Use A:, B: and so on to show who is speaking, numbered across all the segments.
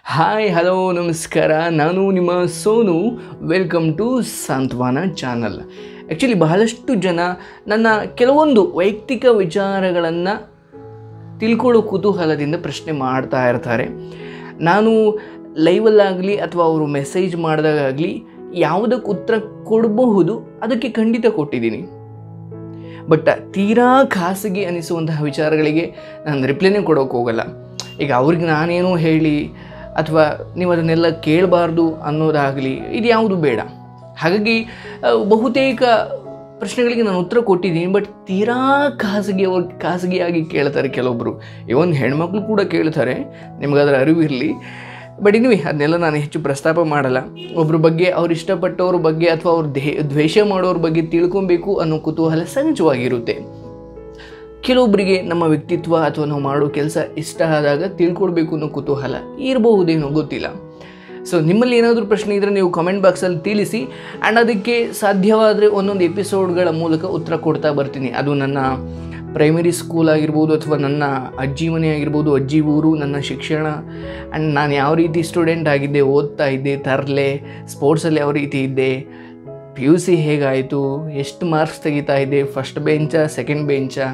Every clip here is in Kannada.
A: ಹಾಯ್ ಹಲೋ ನಮಸ್ಕಾರ ನಾನು ನಿಮ್ಮ Sonu welcome to Santhwana channel actually ಬಹಳಷ್ಟು ಜನ ನನ್ನ ಕೆಲವೊಂದು ವೈಯಕ್ತಿಕ ವಿಚಾರಗಳನ್ನು ತಿಳ್ಕೊಳ್ಳೋ ಕುತೂಹಲದಿಂದ ಪ್ರಶ್ನೆ ಮಾಡ್ತಾ ಇರ್ತಾರೆ ನಾನು ಲೈವಲ್ಲಾಗಲಿ ಅಥವಾ ಅವರು ಮೆಸೇಜ್ ಮಾಡಿದಾಗಲಿ ಯಾವುದಕ್ಕೆ ಉತ್ತರ ಕೊಡಬಹುದು ಅದಕ್ಕೆ ಖಂಡಿತ ಕೊಟ್ಟಿದ್ದೀನಿ ಬಟ್ ತೀರಾ ಖಾಸಗಿ ಅನಿಸುವಂತಹ ವಿಚಾರಗಳಿಗೆ ನಾನು ರಿಪ್ಲೈನೇ ಕೊಡೋಕೆ ಹೋಗಲ್ಲ ಈಗ ಅವ್ರಿಗೆ ನಾನೇನೋ ಹೇಳಿ ಅಥವಾ ನೀವು ಅದನ್ನೆಲ್ಲ ಕೇಳಬಾರ್ದು ಅನ್ನೋದಾಗಲಿ ಇದು ಯಾವುದು ಬೇಡ ಹಾಗಾಗಿ ಆ, ಬಹುತೇಕ ಪ್ರಶ್ನೆಗಳಿಗೆ ನಾನು ಉತ್ತರ ಕೊಟ್ಟಿದ್ದೀನಿ ಬಟ್ ತೀರಾ ಖಾಸಗಿ ಅವ್ರು ಖಾಸಗಿಯಾಗಿ ಕೇಳ್ತಾರೆ ಕೆಲವೊಬ್ಬರು ಇವನ್ ಹೆಣ್ಮಕ್ಳು ಕೂಡ ಕೇಳ್ತಾರೆ ನಿಮಗದರ ಅರಿವಿರಲಿ ಬಟ್ ಇನ್ನೂ ಅದನ್ನೆಲ್ಲ ನಾನು ಹೆಚ್ಚು ಪ್ರಸ್ತಾಪ ಮಾಡಲ್ಲ ಒಬ್ಬರ ಬಗ್ಗೆ ಅವ್ರು ಇಷ್ಟಪಟ್ಟವ್ರ ಬಗ್ಗೆ ಅಥವಾ ಅವ್ರು ದೇ ದ್ವೇಷ ಮಾಡೋರ ಬಗ್ಗೆ ತಿಳ್ಕೊಬೇಕು ಅನ್ನೋ ಕುತೂಹಲ ಸಹಜವಾಗಿರುತ್ತೆ ಕೆಲವೊಬ್ಬರಿಗೆ ನಮ್ಮ ವ್ಯಕ್ತಿತ್ವ ಅಥವಾ ನಾವು ಮಾಡೋ ಕೆಲಸ ಇಷ್ಟ ಆದಾಗ ತಿಳ್ಕೊಳ್ಬೇಕು ಅನ್ನೋ ಕುತೂಹಲ ಇರಬಹುದೇನೋ ಗೊತ್ತಿಲ್ಲ ಸೊ ನಿಮ್ಮಲ್ಲಿ ಏನಾದರೂ ಪ್ರಶ್ನೆ ಇದ್ದರೆ ನೀವು ಕಮೆಂಟ್ ಬಾಕ್ಸಲ್ಲಿ ತಿಳಿಸಿ ಆ್ಯಂಡ್ ಅದಕ್ಕೆ ಸಾಧ್ಯವಾದರೆ ಒಂದೊಂದು ಎಪಿಸೋಡ್ಗಳ ಮೂಲಕ ಉತ್ತರ ಕೊಡ್ತಾ ಬರ್ತೀನಿ ಅದು ನನ್ನ ಪ್ರೈಮರಿ ಸ್ಕೂಲ್ ಆಗಿರ್ಬೋದು ಅಥವಾ ನನ್ನ ಅಜ್ಜಿ ಮನೆ ಆಗಿರ್ಬೋದು ಅಜ್ಜಿ ಊರು ನನ್ನ ಶಿಕ್ಷಣ ಆ್ಯಂಡ್ ನಾನು ಯಾವ ರೀತಿ ಸ್ಟೂಡೆಂಟ್ ಆಗಿದ್ದೆ ಓದ್ತಾ ಇದ್ದೆ ತರಲೆ ಸ್ಪೋರ್ಟ್ಸಲ್ಲಿ ಯಾವ ರೀತಿ ಇದ್ದೆ ಪಿ ಯು ಸಿ ಹೇಗಾಯಿತು ಎಷ್ಟು ಮಾರ್ಕ್ಸ್ ತೆಗಿತಾ ಇದ್ದೆ ಫಸ್ಟ್ ಬೆಂಚಾ ಸೆಕೆಂಡ್ ಬೆಂಚಾ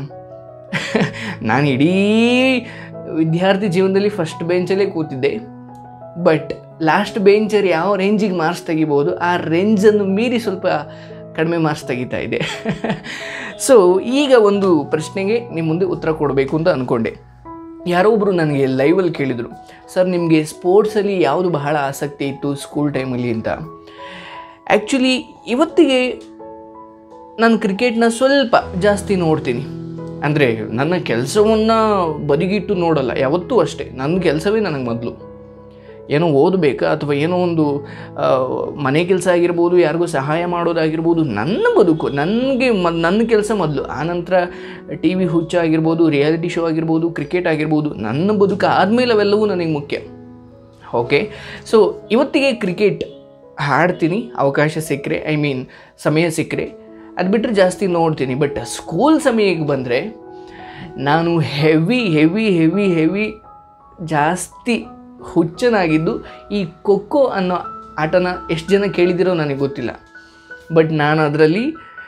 A: ನಾನು ಇಡೀ ವಿದ್ಯಾರ್ಥಿ ಜೀವನದಲ್ಲಿ ಫಸ್ಟ್ ಬೆಂಚಲ್ಲೇ ಕೂತಿದ್ದೆ ಬಟ್ ಲಾಸ್ಟ್ ಬೆಂಚರ್ ಯಾವ ರೇಂಜಿಗೆ ಮಾರ್ಕ್ಸ್ ತೆಗಿಬೋದು ಆ ರೇಂಜನ್ನು ಮೀರಿ ಸ್ವಲ್ಪ ಕಡಿಮೆ ಮಾರ್ಕ್ಸ್ ತೆಗಿತಾ ಇದೆ ಸೊ ಈಗ ಒಂದು ಪ್ರಶ್ನೆಗೆ ನಿಮ್ಮ ಮುಂದೆ ಉತ್ತರ ಕೊಡಬೇಕು ಅಂತ ಅಂದ್ಕೊಂಡೆ ಯಾರೋ ಒಬ್ಬರು ನನಗೆ ಲೈವಲ್ಲಿ ಕೇಳಿದರು ಸರ್ ನಿಮಗೆ ಸ್ಪೋರ್ಟ್ಸಲ್ಲಿ ಯಾವುದು ಬಹಳ ಆಸಕ್ತಿ ಇತ್ತು ಸ್ಕೂಲ್ ಟೈಮಲ್ಲಿ ಅಂತ ಆ್ಯಕ್ಚುಲಿ ಇವತ್ತಿಗೆ ನಾನು ಕ್ರಿಕೆಟ್ನ ಸ್ವಲ್ಪ ಜಾಸ್ತಿ ನೋಡ್ತೀನಿ ಅಂದರೆ ನನ್ನ ಕೆಲಸವನ್ನು ಬದಿಗಿಟ್ಟು ನೋಡಲ್ಲ ಯಾವತ್ತೂ ಅಷ್ಟೇ ನನ್ನ ಕೆಲಸವೇ ನನಗೆ ಮೊದಲು ಏನೋ ಓದಬೇಕಾ ಅಥವಾ ಏನೋ ಒಂದು ಆ, ಮನೆ ಕೆಲಸ ಆಗಿರ್ಬೋದು ಯಾರಿಗೂ ಸಹಾಯ ಮಾಡೋದಾಗಿರ್ಬೋದು ನನ್ನ ಬದುಕು ನನಗೆ ಮ ನನ್ನ ಕೆಲಸ ಮೊದಲು ಆನಂತರ ಟಿ ವಿ ಹುಚ್ಚ ಆಗಿರ್ಬೋದು ರಿಯಾಲಿಟಿ ಶೋ ಆಗಿರ್ಬೋದು ಕ್ರಿಕೆಟ್ ಆಗಿರ್ಬೋದು ನನ್ನ ಬದುಕು ಆದಮೇಲೆ ಅವೆಲ್ಲವೂ ನನಗೆ ಮುಖ್ಯ ಓಕೆ ಸೊ ಇವತ್ತಿಗೆ ಕ್ರಿಕೆಟ್ ಹಾಡ್ತೀನಿ ಅವಕಾಶ ಸಿಕ್ಕರೆ ಐ ಮೀನ್ ಸಮಯ ಸಿಕ್ಕರೆ ಅದು ಬಿಟ್ಟರೆ ಜಾಸ್ತಿ ನೋಡ್ತೀನಿ ಬಟ್ ಸ್ಕೂಲ್ ಸಮಯಕ್ಕೆ ಬಂದರೆ ನಾನು ಹೆವಿ ಹೆವಿ ಹೆವಿ ಹೆವಿ ಜಾಸ್ತಿ ಹುಚ್ಚನಾಗಿದ್ದು ಈ ಖೋಖೋ ಅನ್ನೋ ಆಟನ ಎಷ್ಟು ಜನ ಕೇಳಿದಿರೋ ನನಗೆ ಗೊತ್ತಿಲ್ಲ ಬಟ್ ನಾನು ಅದರಲ್ಲಿ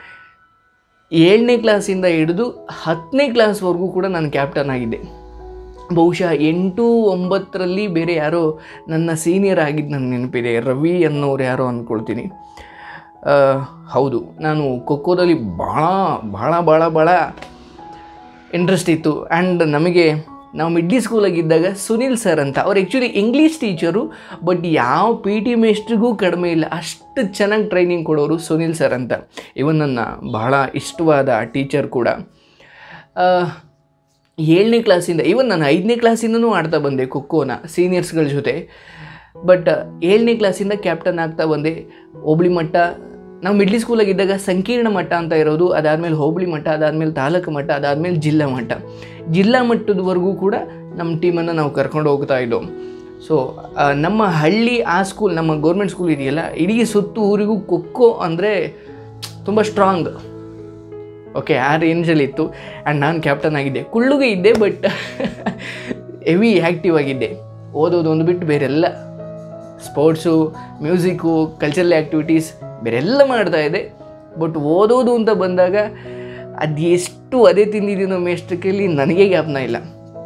A: ಏಳನೇ ಕ್ಲಾಸಿಂದ ಹಿಡಿದು ಹತ್ತನೇ ಕ್ಲಾಸ್ವರೆಗೂ ಕೂಡ ನಾನು ಕ್ಯಾಪ್ಟನ್ ಆಗಿದ್ದೆ ಬಹುಶಃ ಎಂಟು ಒಂಬತ್ತರಲ್ಲಿ ಬೇರೆ ಯಾರೋ ನನ್ನ ಸೀನಿಯರ್ ಆಗಿದ್ದು ನನಗೆ ನೆನಪಿದೆ ರವಿ ಅನ್ನೋರು ಯಾರೋ ಅಂದ್ಕೊಳ್ತೀನಿ ಆ, ಹೌದು ನಾನು ಖೋಖೋದಲ್ಲಿ ಭಾಳ ಭಾಳ ಭಾಳ ಭಾಳ ಇಂಟ್ರೆಸ್ಟ್ ಇತ್ತು ಆ್ಯಂಡ್ ನಮಗೆ ನಾವು ಮಿಡ್ಲಿ ಸ್ಕೂಲಾಗಿದ್ದಾಗ ಸುನಿಲ್ ಸರ್ ಅಂತ ಅವ್ರು ಆ್ಯಕ್ಚುಲಿ ಇಂಗ್ಲೀಷ್ ಟೀಚರು ಬಟ್ ಯಾವ ಪಿ ಟಿ ಮೇಸ್ಟ್ರಿಗೂ ಕಡಿಮೆ ಇಲ್ಲ ಅಷ್ಟು ಚೆನ್ನಾಗಿ ಟ್ರೈನಿಂಗ್ ಕೊಡೋರು ಸುನಿಲ್ ಸರ್ ಅಂತ ಇವನ್ ನನ್ನ ಬಹಳ ಇಷ್ಟವಾದ ಟೀಚರ್ ಕೂಡ ಆ, ಏಳನೇ ಕ್ಲಾಸಿಂದ ಇವನ್ ನಾನು ಐದನೇ ಕ್ಲಾಸಿಂದನೂ ಆಡ್ತಾ ಬಂದೆ ಖೋಖೋನ ಸೀನಿಯರ್ಸ್ಗಳ ಜೊತೆ ಬಟ್ ಏಳನೇ ಕ್ಲಾಸಿಂದ ಕ್ಯಾಪ್ಟನ್ ಆಗ್ತಾ ಬಂದೆ ಹೋಬಳಿ ಮಟ್ಟ ನಾವು ಮಿಡ್ಲಿ ಸ್ಕೂಲಾಗಿದ್ದಾಗ ಸಂಕೀರ್ಣ ಮಟ್ಟ ಅಂತ ಇರೋದು ಅದಾದಮೇಲೆ ಹೋಬಳಿ ಮಟ್ಟ ಅದಾದಮೇಲೆ ತಾಲೂಕು ಮಟ್ಟ ಅದಾದಮೇಲೆ ಜಿಲ್ಲಾ ಮಟ್ಟ ಜಿಲ್ಲಾ ಮಟ್ಟದವರೆಗೂ ಕೂಡ ನಮ್ಮ ಟೀಮನ್ನು ನಾವು ಕರ್ಕೊಂಡು ಹೋಗ್ತಾ ಇದ್ದೋ ಸೊ ನಮ್ಮ ಹಳ್ಳಿ ಆ ಸ್ಕೂಲ್ ನಮ್ಮ ಗೌರ್ಮೆಂಟ್ ಸ್ಕೂಲ್ ಇದೆಯಲ್ಲ ಇಡೀ ಸುತ್ತು ಊರಿಗೂ ಖೋಖೋ ಅಂದರೆ ತುಂಬ ಸ್ಟ್ರಾಂಗ್ ಓಕೆ ಆ ರೇಂಜಲ್ಲಿ ಇತ್ತು ಆ್ಯಂಡ್ ನಾನು ಕ್ಯಾಪ್ಟನ್ ಆಗಿದ್ದೆ ಕುಳ್ಳುಗೆ ಇದ್ದೆ ಬಟ್ ಹೆವಿ ಆ್ಯಕ್ಟಿವ್ ಆಗಿದ್ದೆ ಓದೋದು ಒಂದು ಬಿಟ್ಟು ಬೇರೆಲ್ಲ ಸ್ಪೋರ್ಟ್ಸು ಮ್ಯೂಸಿಕ್ಕು ಕಲ್ಚರಲ್ ಆ್ಯಕ್ಟಿವಿಟೀಸ್ ಬೇರೆಲ್ಲ ಮಾಡ್ತಾ ಇದ್ದೆ ಬಟ್ ಓದೋದು ಅಂತ ಬಂದಾಗ ಅದು ಎಷ್ಟು ಅದೇ ತಿಂದಿದ್ದೀನೋ ಮೇಷ್ಟ್ರಿಕೆಯಲ್ಲಿ ನನಗೆ ಜ್ಞಾಪನ ಇಲ್ಲ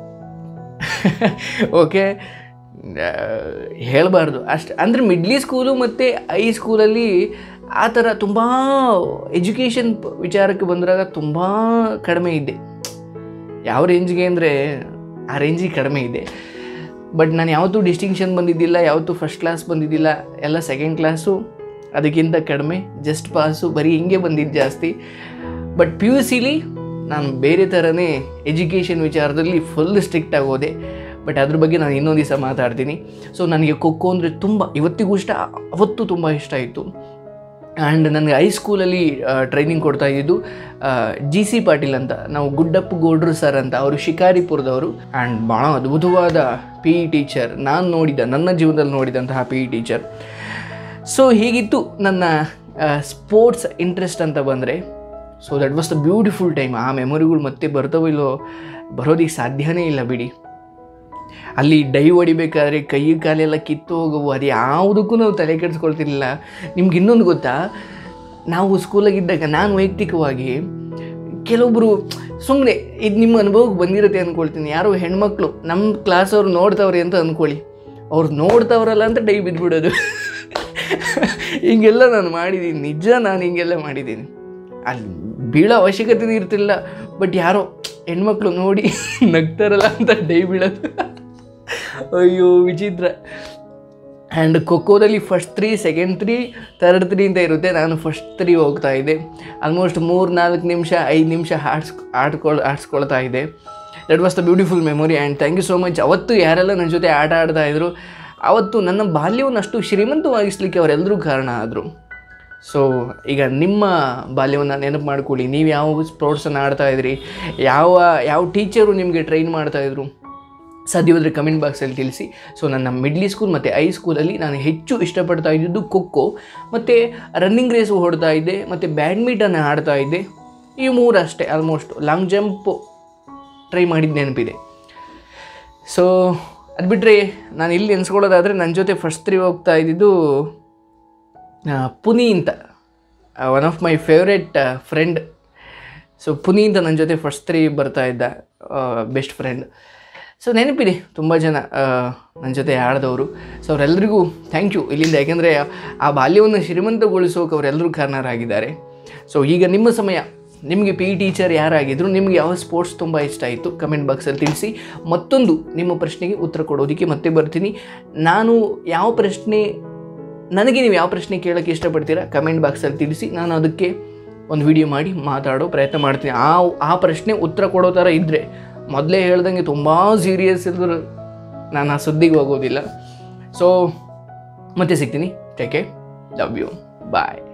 A: ಓಕೆ ಹೇಳಬಾರ್ದು ಅಷ್ಟು ಅಂದರೆ ಮಿಡ್ಲಿ ಸ್ಕೂಲು ಮತ್ತು ಐ ಸ್ಕೂಲಲ್ಲಿ ಆ ಥರ ತುಂಬ ಎಜುಕೇಷನ್ ವಿಚಾರಕ್ಕೆ ಬಂದಾಗ ತುಂಬ ಕಡಿಮೆ ಇದ್ದೆ ಯಾವ ರೇಂಜ್ಗೆ ಅಂದರೆ ಆ ರೇಂಜಿಗೆ ಕಡಿಮೆ ಇದೆ ಬಟ್ ನಾನು ಯಾವತ್ತೂ ಡಿಸ್ಟಿಂಕ್ಷನ್ ಬಂದಿದ್ದಿಲ್ಲ ಯಾವತ್ತೂ ಫಸ್ಟ್ ಕ್ಲಾಸ್ ಬಂದಿದ್ದಿಲ್ಲ ಎಲ್ಲ ಸೆಕೆಂಡ್ ಕ್ಲಾಸು ಅದಕ್ಕಿಂತ ಕಡಿಮೆ ಜಸ್ಟ್ ಪಾಸು ಬರೀ ಹಿಂಗೆ ಬಂದಿದ್ದು ಜಾಸ್ತಿ ಬಟ್ ಪಿ ಯು ಸಿಲಿ ನಾನು ಬೇರೆ ಥರನೇ ಎಜುಕೇಷನ್ ವಿಚಾರದಲ್ಲಿ ಫುಲ್ ಸ್ಟ್ರಿಕ್ಟಾಗಿ ಹೋದೆ ಬಟ್ ಅದ್ರ ಬಗ್ಗೆ ನಾನು ಇನ್ನೊಂದು ದಿವಸ ಮಾತಾಡ್ತೀನಿ ಸೊ ನನಗೆ ಖೋಖೋ ಅಂದರೆ ತುಂಬ ಇವತ್ತಿಗೂ ಇಷ್ಟ ಅವತ್ತು ತುಂಬ ಇಷ್ಟ ಇತ್ತು ಆ್ಯಂಡ್ ನನಗೆ ಹೈಸ್ಕೂಲಲ್ಲಿ ಟ್ರೈನಿಂಗ್ ಕೊಡ್ತಾ ಇದ್ದಿದ್ದು ಜಿ ಸಿ ಪಾಟೀಲ್ ಅಂತ ನಾವು ಗುಡ್ಡಪ್ಪ ಗೌಡ್ರು ಸರ್ ಅಂತ ಅವರು ಶಿಕಾರಿಪುರದವರು ಆ್ಯಂಡ್ ಭಾಳ ಅದ್ಭುತವಾದ ಪಿ ಇ ಟೀಚರ್ ನಾನು ನೋಡಿದ ನನ್ನ ಜೀವನದಲ್ಲಿ ನೋಡಿದಂತಹ ಪಿ ಇ ಟೀಚರ್ ಸೊ ಹೀಗಿತ್ತು ನನ್ನ ಸ್ಪೋರ್ಟ್ಸ್ ಇಂಟ್ರೆಸ್ಟ್ ಅಂತ ಬಂದರೆ so that was the beautiful time ಆ ಮೆಮೊರಿಗಳು ಮತ್ತೆ ಬರ್ತಾವೋ ಇಲ್ಲೋ ಬರೋದಕ್ಕೆ ಸಾಧ್ಯನೇ ಇಲ್ಲ ಬಿಡಿ ಅಲ್ಲಿ ಡೈ ಹೊಡಿಬೇಕಾದ್ರೆ ಕೈ ಕಾಲೆಲ್ಲ ಕಿತ್ತು ಹೋಗುವು ಅದು ಯಾವುದಕ್ಕೂ ನಾವು ತಲೆ ಕೆಡಿಸ್ಕೊಳ್ತಿರ್ಲಿಲ್ಲ ನಿಮ್ಗೆ ಇನ್ನೊಂದು ಗೊತ್ತಾ ನಾವು ಸ್ಕೂಲಾಗಿದ್ದಾಗ ನಾನು ವೈಯಕ್ತಿಕವಾಗಿ ಕೆಲವೊಬ್ಬರು ಸುಮ್ಮನೆ ಇದು ನಿಮ್ಮ ಅನುಭವಕ್ಕೆ ಬಂದಿರುತ್ತೆ ಅಂದ್ಕೊಳ್ತೀನಿ ಯಾರೋ ಹೆಣ್ಮಕ್ಳು ನಮ್ಮ ಕ್ಲಾಸ್ ಅವ್ರು ನೋಡ್ತಾವ್ರೆ ಅಂತ ಅಂದ್ಕೊಳ್ಳಿ ಅವ್ರು ನೋಡ್ತಾವ್ರಲ್ಲ ಅಂತ ಡೈ ಬಿದ್ದುಬಿಡೋದು ಹಿಂಗೆಲ್ಲ ನಾನು ಮಾಡಿದ್ದೀನಿ ನಿಜ ನಾನು ಹಿಂಗೆಲ್ಲ ಮಾಡಿದ್ದೀನಿ ಅಲ್ಲಿ ಬೀಳೋ ಅವಶ್ಯಕತೆ ಇರ್ತಿಲ್ಲ ಬಟ್ ಯಾರೋ ಹೆಣ್ಮಕ್ಳು ನೋಡಿ ನಗ್ತಾರಲ್ಲ ಅಂತ ಡೈ ಬೀಳೋದು ಅಯ್ಯೋ ವಿಚಿತ್ರ ಆ್ಯಂಡ್ ಖೋಖೋದಲ್ಲಿ first three second three third three ಅಂತ ಇರುತ್ತೆ ನಾನು ಫಸ್ಟ್ ತ್ರೀ ಹೋಗ್ತಾ ಇದ್ದೆ ಆಲ್ಮೋಸ್ಟ್ ಮೂರು ನಾಲ್ಕು ನಿಮಿಷ ಐದು ನಿಮಿಷ ಆಡ್ಸ್ ಆಡ್ಕೊಳ್ ಆಡಿಸ್ಕೊಳ್ತಾ ಇದ್ದೆ that was the beautiful memory and thank you so much ಅವತ್ತು ಯಾರೆಲ್ಲ ನನ್ನ ಜೊತೆ ಆಟ ಆಡ್ತಾ ಇದ್ರು ಅವತ್ತು ನನ್ನ ಬಾಲ್ಯವನ್ನು ಅಷ್ಟು ಶ್ರೀಮಂತವಾಗಿಸ್ಲಿಕ್ಕೆ ಅವರೆಲ್ಲರೂ ಕಾರಣ ಆದರು ಸೊ ಈಗ ನಿಮ್ಮ ಬಾಲ್ಯವನ್ನು ನೆನಪು ಮಾಡ್ಕೊಳ್ಳಿ ನೀವು ಯಾವ ಸ್ಪೋರ್ಟ್ಸನ್ನು ಆಡ್ತಾ ಇದ್ರಿ ಯಾವ ಯಾವ ಟೀಚರು ನಿಮಗೆ ಟ್ರೈನ್ ಮಾಡ್ತಾಯಿದ್ರು ಸಾಧ್ಯವಾದರೆ ಕಮೆಂಟ್ ಬಾಕ್ಸಲ್ಲಿ ತಿಳಿಸಿ ಸೊ ನನ್ನ ಮಿಡ್ಲಿ ಸ್ಕೂಲ್ ಮತ್ತು ಐ ಸ್ಕೂಲಲ್ಲಿ ನಾನು ಹೆಚ್ಚು ಇಷ್ಟಪಡ್ತಾ ಇದ್ದಿದ್ದು ಖೋಖೋ ಮತ್ತು ರನ್ನಿಂಗ್ ರೇಸು ಹೊಡ್ತಾ ಇದ್ದೆ ಮತ್ತು ಬ್ಯಾಡ್ಮಿಂಟನ್ ಆಡ್ತಾ ಇದ್ದೆ ಈ ಮೂರು ಅಷ್ಟೇ ಆಲ್ಮೋಸ್ಟ್ ಲಾಂಗ್ ಜಂಪು ಟ್ರೈ ಮಾಡಿದ ನೆನಪಿದೆ ಸೊ ಅದು ಬಿಟ್ಟರೆ ನಾನು ಇಲ್ಲಿ ಎನ್ಸ್ಕೊಳ್ಳೋದಾದರೆ ನನ್ನ ಜೊತೆ ಫಸ್ಟ್ ತ್ರೀ ಹೋಗ್ತಾ ಇದ್ದಿದ್ದು ಆ, ಪುನಿ ಅಂತ one of my favourite friend so Puni ಅಂತ ನನ್ನ ಜೊತೆ ಫಸ್ಟ್ ತ್ರೀ ಬರ್ತಾ ಇದ್ದ ಬೆಸ್ಟ್ ಫ್ರೆಂಡ್ ಸೊ ನೆನಪಿದೆ ತುಂಬ ಜನ ಆ, ನನ್ನ ಜೊತೆ ಆಡಿದವರು ಸೊ ಅವರೆಲ್ಲರಿಗೂ ಥ್ಯಾಂಕ್ ಯು ಇಲ್ಲಿಂದ ಯಾಕೆಂದರೆ ಆ ಬಾಲ್ಯವನ್ನು ಶ್ರೀಮಂತಗೊಳಿಸೋಕೆ ಅವರೆಲ್ಲರೂ ಕಾರಣರಾಗಿದ್ದಾರೆ ಸೊ ಈಗ ನಿಮ್ಮ ಸಮಯ ನಿಮಗೆ ಪಿ ಟೀಚರ್ ಯಾರಾಗಿದ್ರು ನಿಮಗೆ ಯಾವ ಸ್ಪೋರ್ಟ್ಸ್ ತುಂಬ ಇಷ್ಟ ಆಯಿತು ಕಮೆಂಟ್ ಬಾಕ್ಸಲ್ಲಿ ತಿಳಿಸಿ ಮತ್ತೊಂದು ನಿಮ್ಮ ಪ್ರಶ್ನೆಗೆ ಉತ್ತರ ಕೊಡೋದಕ್ಕೆ ಮತ್ತೆ ಬರ್ತೀನಿ ನಾನು ಯಾವ ಪ್ರಶ್ನೆ ನನಗೆ ನೀವು ಯಾವ ಪ್ರಶ್ನೆ ಕೇಳೋಕ್ಕೆ ಇಷ್ಟಪಡ್ತೀರಾ ಕಮೆಂಟ್ ಬಾಕ್ಸಲ್ಲಿ ತಿಳಿಸಿ ನಾನು ಅದಕ್ಕೆ ಒಂದು ವಿಡಿಯೋ ಮಾಡಿ ಮಾತಾಡೋ ಪ್ರಯತ್ನ ಮಾಡ್ತೀನಿ ಆ ಆ ಪ್ರಶ್ನೆ ಉತ್ತರ ಕೊಡೋ ಥರ ಇದ್ದರೆ ಮೊದಲೇ ಹೇಳ್ದಂಗೆ ತುಂಬ ಸೀರಿಯಸ್ ಇದ್ರೆ ನಾನು ಆ ಸುದ್ದಿಗೆ ಹೋಗೋದಿಲ್ಲ ಸೊ ಮತ್ತೆ ಸಿಗ್ತೀನಿ ಟೇಕೆ ಲವ್ ಯು ಬಾಯ್